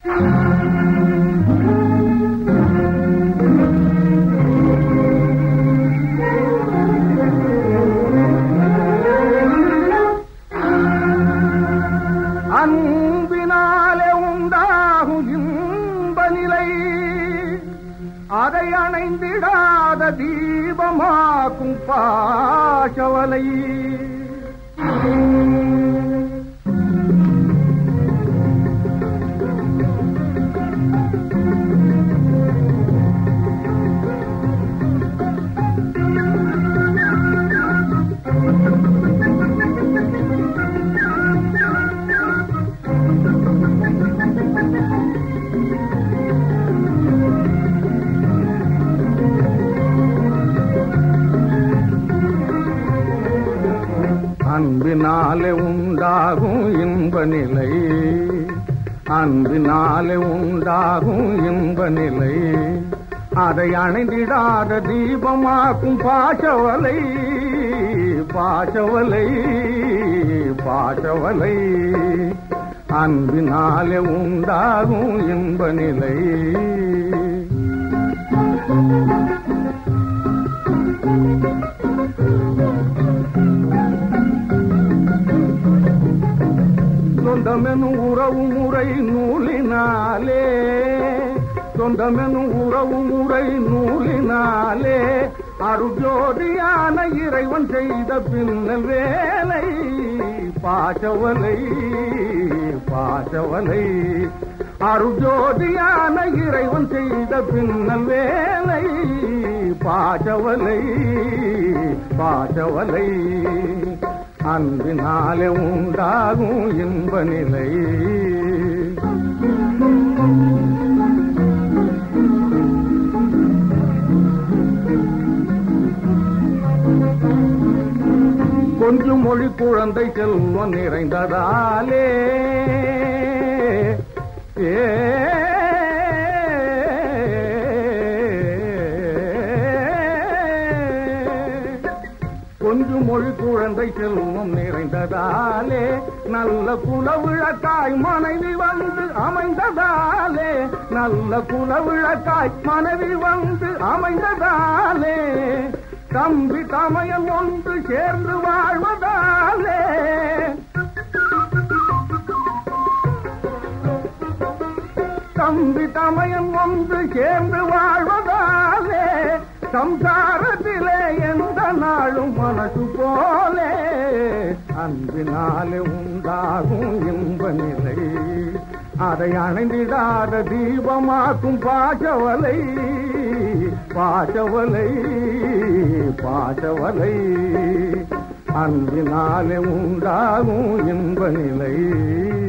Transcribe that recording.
அன்பினாலே உண்டாகும் இன்ப நிலை அதை அணைந்திடாத தீபமாக்கும் பாசவலை அன்பினாலே உண்டாகும் இன்ப நிலை அன்பினாலே உண்டாகும் இன்ப நிலை அதை அணைந்திடாத தீபமாக்கும் பாசவலை பாசவலை பாசவலை அன்பினாலே உண்டாகும் இன்ப நிலை சொந்தமெனும் உறவு முறை நூலினாலே சொந்தமெனும் உறவு முறை நூலினாலே அருஜோதியான இறைவன் செய்த பின்னல் வேலை பாசவலை பாசவலை அருஜோதியான இறைவன் செய்த பின்னல் வேலை பாசவலை பாசவலை அன்பினாலே உண்டாகும் இன்ப நிலை கொஞ்சம் மொழி குழந்தை செல்வம் நிறைந்ததாலே ஏ கொஞ்சம் மொழி குழந்தை செல்வம் நிறைந்ததாலே நல்ல குலவிழக்காய் மனைவி வந்து அமைந்ததாலே நல்ல குலவிழக்காய் மனைவி வந்து அமைந்ததாலே தம்பி தமையன் ஒன்று சேர்ந்து வாழ்வதாலே தம்பி தமையன் ஒன்று சேர்ந்து வாழ்வதாலே சம்சாரத்திலே எந்த நாளும் மனசு போலே அன்பினாலே உண்டாகும் இன்ப நிலை அதை அணைந்திடாத தீபமாக்கும் பாசவலை பாசவலை பாசவலை அன்பினாலே உண்டாகும் இன்ப நிலை